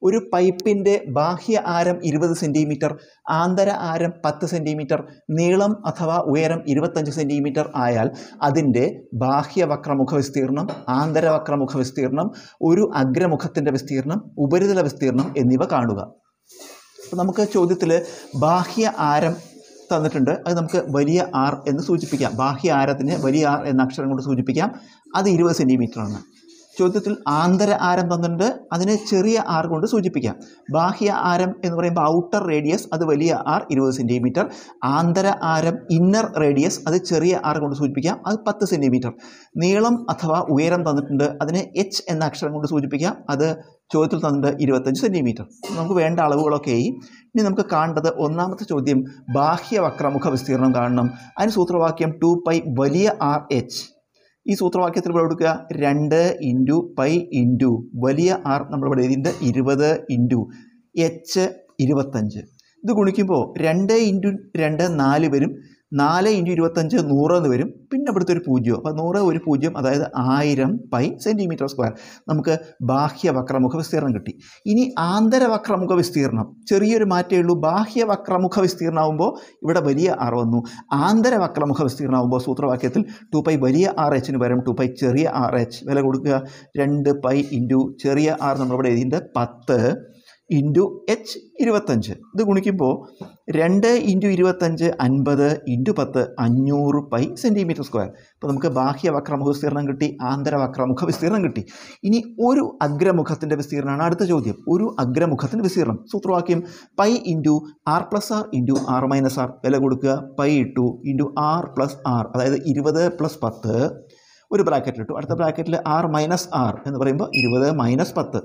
ഒരു പൈപ്പിൻ്റെ ബാഹ്യ ആരം ഇരുപത് സെൻറ്റിമീറ്റർ ആന്തര ആരം പത്ത് സെൻറ്റിമീറ്റർ നീളം അഥവാ ഉയരം ഇരുപത്തഞ്ച് സെൻറ്റിമീറ്റർ ആയാൽ അതിൻ്റെ ബാഹ്യ വക്രമുഖ വിസ്തീർണം ആന്തര വക്രമുഖ വിസ്തീർണം ഒരു അഗ്രമുഖത്തിൻ്റെ വിസ്തീർണം ഉപരിതല വിസ്തീർണം എന്നിവ കാണുക അപ്പോൾ നമുക്ക് ചോദ്യത്തിൽ ബാഹ്യ ആരം തന്നിട്ടുണ്ട് അത് നമുക്ക് വലിയ ആർ എന്ന് സൂചിപ്പിക്കാം ബാഹ്യ ആരത്തിന് വലിയ ആർ എന്ന അക്ഷരം കൊണ്ട് സൂചിപ്പിക്കാം അത് ഇരുപത് സെൻറ്റിമീറ്റർ ആണ് ചോദ്യത്തിൽ ആന്തര ആരം തന്നിട്ടുണ്ട് അതിനെ ചെറിയ ആർ കൊണ്ട് സൂചിപ്പിക്കാം ബാഹ്യ ആരം എന്ന് പറയുമ്പോൾ ഔട്ടർ റേഡിയസ് അത് വലിയ ആർ ഇരുപത് സെൻറ്റിമീറ്റർ ആന്തര ആരം ഇന്നർ റേഡിയസ് അത് ചെറിയ ആർ കൊണ്ട് സൂചിപ്പിക്കാം അത് പത്ത് സെൻറ്റിമീറ്റർ നീളം അഥവാ ഉയരം തന്നിട്ടുണ്ട് അതിനെ എച്ച് എന്ന അക്ഷരം കൊണ്ട് സൂചിപ്പിക്കാം അത് ചോദ്യത്തിൽ തന്നിട്ട് ഇരുപത്തഞ്ച് സെൻറ്റിമീറ്റർ നമുക്ക് വേണ്ട അളവുകളൊക്കെ ആയി ഇനി നമുക്ക് കാണേണ്ടത് ഒന്നാമത്തെ ചോദ്യം ബാഹ്യ വക്രമുഖ വിസ്തീർണം കാണണം അതിന് സൂത്രവാക്യം ടു പൈ വലിയ ആർ എച്ച് ഈ സൂത്രവാക്യത്തിൽ ഇവിടെ കൊടുക്കുക രണ്ട് ഇൻറ്റു പൈ ഇൻറ്റു വലിയ ആർ നമ്മളിവിടെ എഴുതിയിട്ടുണ്ട് ഇരുപത് ഇൻറ്റു എച്ച് ഇരുപത്തഞ്ച് ഇത് ഗുണിക്കുമ്പോൾ രണ്ട് ഇൻറ്റു രണ്ട് നാല് വരും നാല് ഇൻറ്റു ഇരുപത്തഞ്ച് നൂറ് എന്ന് വരും പിന്നെ ഇവിടുത്തെ ഒരു പൂജ്യം അപ്പോൾ നൂറ് ഒരു പൂജ്യം അതായത് ആയിരം പൈ സെൻറ്റിമീറ്റർ സ്ക്വയർ നമുക്ക് ബാഹ്യ വക്രമുഖ വിസ്തീർണം കിട്ടി ഇനി ആന്തര വക്രമുഖ വിസ്തീർണം ചെറിയൊരു മാറ്റേ ഉള്ളൂ ബാഹ്യ വക്രമുഖ വിസ്തീർണമാകുമ്പോൾ ഇവിടെ വലിയ ആർ വന്നു ആന്തര വക്രമുഖ വിസ്തീർണമാകുമ്പോൾ സൂത്രവാക്യത്തിൽ ടു പൈ വലിയ ആർ എച്ചിന് പകരം ടു പൈ ചെറിയ ആർ എച്ച് വില കൊടുക്കുക രണ്ട് പൈ ഇൻറ്റു ചെറിയ ആർ നമ്മളിവിടെ എഴുതിയിട്ട് പത്ത് ഇൻറ്റു എച്ച് ഇരുപത്തഞ്ച് ഇത് ഗുണിക്കുമ്പോൾ രണ്ട് ഇൻറ്റു ഇരുപത്തഞ്ച് അൻപത് ഇൻറ്റു പത്ത് അഞ്ഞൂറ് പൈ സെൻറ്റിമീറ്റർ സ്ക്വയർ അപ്പോൾ നമുക്ക് ബാഹ്യ വക്രമുഖ വിസ്തീർണം കിട്ടി ആന്തര വക്രമുഖ വിസ്തീർണം കിട്ടി ഇനി ഒരു അഗ്രമുഖത്തിൻ്റെ വിസ്തീർണ്ണമാണ് അടുത്ത ചോദ്യം ഒരു അഗ്രമുഖത്തിൻ്റെ വിസ്തീർണം സൂത്രവാക്യം pi into R plus R into R minus R വില കൊടുക്കുക പൈ ഇട്ടു ഇൻറ്റു ആർ പ്ലസ് ആർ അതായത് ഇരുപത് പ്ലസ് പത്ത് ഒരു ബ്രാക്കറ്റിൽ ഇട്ടു അടുത്ത ബ്രാക്കറ്റിൽ ആർ മൈനസ് ആർ എന്ന് പറയുമ്പോൾ ഇരുപത് മൈനസ് പത്ത്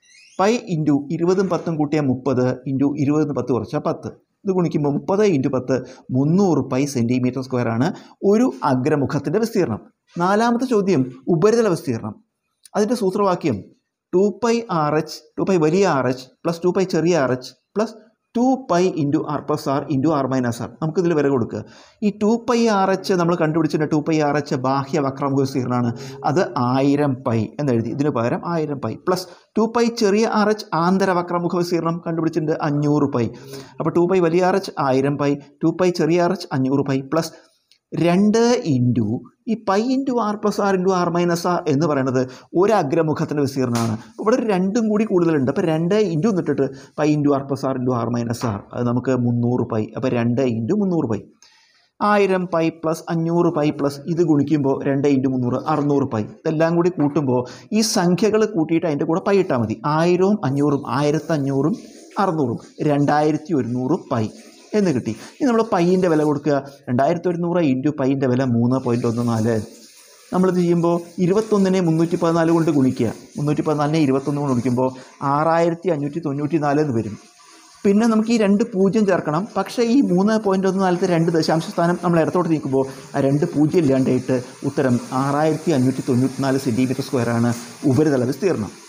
പൈ ഇൻറ്റു ഇരുപതും പത്തും കൂട്ടിയാൽ മുപ്പത് ഇൻറ്റു ഇരുപതിന് പത്ത് കുറച്ചാൽ പത്ത് ഇത് ഗുണിക്കുമ്പോൾ മുപ്പത് ഇൻറ്റു പത്ത് മുന്നൂറ് പൈ സെൻറ്റിമീറ്റർ സ്ക്വയർ ആണ് ഒരു അഗ്രമുഖത്തിൻ്റെ വിസ്തീർണം നാലാമത്തെ ചോദ്യം ഉപരിതല വിസ്തീർണം അതിൻ്റെ സൂത്രവാക്യം two pi R H two pi വലിയ R H plus two pi ചെറിയ R H plus two pi into R plus R into R minus R നമുക്കിതിൽ വില കൊടുക്കുക ഈ ടു പൈ ആർ എച്ച് നമ്മൾ കണ്ടുപിടിച്ചിട്ടുണ്ട് ടു പൈ ആർ എച്ച് ബാഹ്യ വക്രമുഖ വിസ്തീർണ്ണമാണ് അത് ആയിരം പൈ എന്നെഴുതി ഇതിന് പകരം ആയിരം പൈ പ്ലസ് ടു പൈ ചെറിയ ആർ എച്ച് ആന്തര വക്രമുഖ വിസ്തീർണം കണ്ടുപിടിച്ചിട്ടുണ്ട് അഞ്ഞൂറ് പൈ അപ്പോൾ ടു പൈ വലിയ ആർ എച്ച് ആയിരം പൈ ടു പൈ ചെറിയ ആർ എച്ച് അഞ്ഞൂറ് പൈ പ്ലസ് രണ്ട് ഇൻറ്റു ഈ pi into R plus R into R minus R എന്ന് പറയുന്നത് ഒരു അഗ്രമുഖത്തിൻ്റെ വിസ്തീർണ്ണമാണ് ഇവിടെ ഒരു രണ്ടും കൂടി കൂടുതലുണ്ട് അപ്പോൾ രണ്ട് ഇൻറ്റു എന്നിട്ടിട്ട് pi into R plus R into R minus R അത് നമുക്ക് മുന്നൂറ് പൈ അപ്പോൾ രണ്ട് ഇൻറ്റു മുന്നൂറ് പൈ ആയിരം പൈ പ്ലസ് അഞ്ഞൂറ് പൈ പ്ലസ് ഇത് ഗുണിക്കുമ്പോൾ രണ്ട് ഇൻറ്റു മുന്നൂറ് അറുന്നൂറ് പൈ ഇതെല്ലാം കൂടി കൂട്ടുമ്പോൾ ഈ സംഖ്യകൾ കൂട്ടിയിട്ട് അതിൻ്റെ കൂടെ പൈ ഇട്ടാൽ മതി ആയിരവും അഞ്ഞൂറും ആയിരത്തഞ്ഞൂറും അറുന്നൂറും രണ്ടായിരത്തി ഒരുന്നൂറ് പൈ എന്ന് കിട്ടി ഇനി നമ്മൾ പൈയിൻ്റെ വില കൊടുക്കുക രണ്ടായിരത്തി ഒരുന്നൂറ് ഇൻറ്റു പൈയിൻ്റെ വില മൂന്ന് പോയിൻറ്റ് ഒന്ന് നാല് നമ്മളിത് ചെയ്യുമ്പോൾ ഇരുപത്തൊന്നിനെ മുന്നൂറ്റി പതിനാല് കൊണ്ട് ഗുണിക്കുക മുന്നൂറ്റി പതിനാലിനെ ഇരുപത്തൊന്ന് കൊണ്ട് ഗുണിക്കുമ്പോൾ ആറായിരത്തി അഞ്ഞൂറ്റി തൊണ്ണൂറ്റി നാല് എന്ന് വരും പിന്നെ നമുക്ക് ഈ രണ്ട് പൂജ്യം ചേർക്കണം പക്ഷേ ഈ മൂന്ന് പോയിൻറ്റ് ഒന്ന് നാലത്തെ രണ്ട് ദശാംശ സ്ഥാനം നമ്മൾ ഇടത്തോട്ട് നീക്കുമ്പോൾ ആ രണ്ട് പൂജ്യം ഇല്ലാണ്ടായിട്ട് ഉത്തരം ആറായിരത്തി അഞ്ഞൂറ്റി തൊണ്ണൂറ്റി നാല് സെൻറ്റിമീറ്റർ സ്ക്വയറാണ് ഉപരിതല വിസ്തീർണം